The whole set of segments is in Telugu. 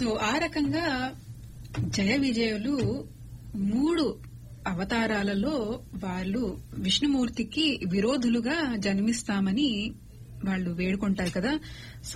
సో ఆ రకంగా జయ విజయులు మూడు అవతారాలలో వాళ్ళు విష్ణుమూర్తికి విరోధులుగా జన్మిస్తామని వాళ్ళు వేడుకుంటారు కదా సో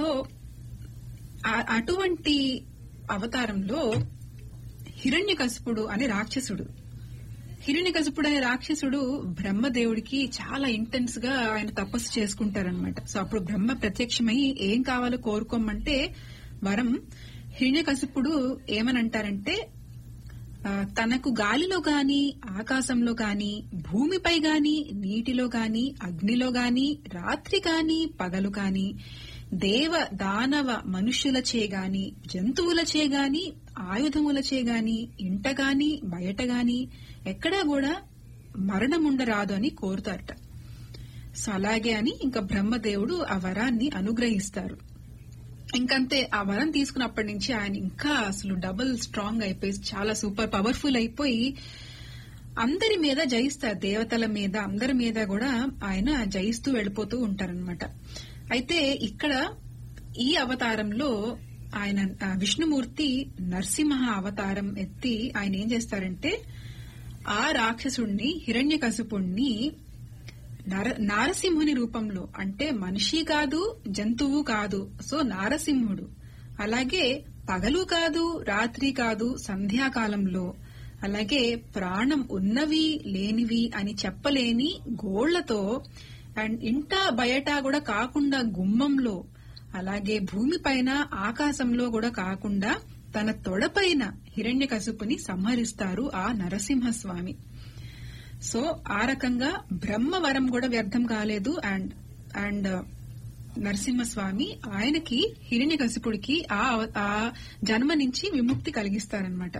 ఆ- అటువంటి అవతారంలో హిరణ్యకశిపుడు అనే రాక్షసుడు హిరణ్యకశిపుడు అనే రాక్షసుడు బ్రహ్మదేవుడికి చాలా ఇంటెన్స్ గా ఆయన తపస్సు చేసుకుంటారనమాట సో అప్పుడు బ్రహ్మ ప్రత్యక్షమై ఏం కావాలో కోరుకోమంటే వరం హిరణ్యకశిపుడు ఏమనంటారంటే ఆ, తనకు గాలిలో గాని ఆకాశంలో గాని భూమిపై గాని నీటిలో గాని అగ్నిలో గాని రాత్రి గాని పగలు గాని దేవ దానవ మనుష్యులచే గాని జంతువులచే గాని ఆయుధములచే గాని ఇంట గాని బయట గాని ఎక్కడా కూడా మరణముండరాదు అని కోరుతారట సో అలాగే అని ఇంకా బ్రహ్మదేవుడు ఆ వరాన్ని అనుగ్రహిస్తారు ఇంకంతే ఆ వరం తీసుకున్నప్పటి నుంచి ఆయన ఇంకా అసలు డబుల్ స్ట్రాంగ్ అయిపోయి చాలా సూపర్ పవర్ఫుల్ అయిపోయి అందరి మీద జయిస్తారు దేవతల మీద అందరి మీద కూడా ఆయన జయిస్తూ వెళ్ళిపోతూ ఉంటారనమాట అయితే ఇక్కడ ఈ అవతారంలో ఆయన ఆ, విష్ణుమూర్తి నరసింహ అవతారం ఎత్తి ఆయన ఏం చేస్తారంటే ఆ రాక్షసుణ్ణి హిరణ్యకశిపుణ్ణి నర నారసింహుని రూపంలో అంటే మనిషి కాదు జంతువు కాదు సో నారసింహుడు అలాగే పగలు కాదు రాత్రి కాదు సంధ్యాకాలంలో అలాగే ప్రాణం ఉన్నవి లేనివి అని చెప్పలేని గోళ్లతో అండ్ ఇంట బయట కూడా కాకుండా గుమ్మంలో అలాగే భూమిపైన ఆకాశంలో కూడా కాకుండా తన తొడపైన హిరణ్యకశిపుని సంహరిస్తారు ఆ నరసింహస్వామి సో ఆ రకంగా బ్రహ్మవరం కూడా వ్యర్థం కాలేదు అండ్ అండ్ నరసింహస్వామి ఆయనకి హిరణ్యకశిపుడికి ఆ అవ- ఆ జన్మ నుంచి విముక్తి కలిగిస్తారనమాట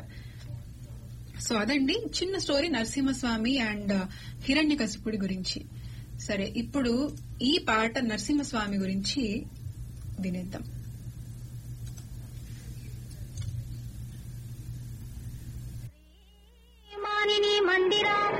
సో అదండి చిన్న స్టోరీ నరసింహస్వామి అండ్ హిరణ్యకశిపుడి గురించి సరే ఇప్పుడు ఈ పాట నరసింహస్వామి గురించి వినేద్దాం మానిని మందిరాన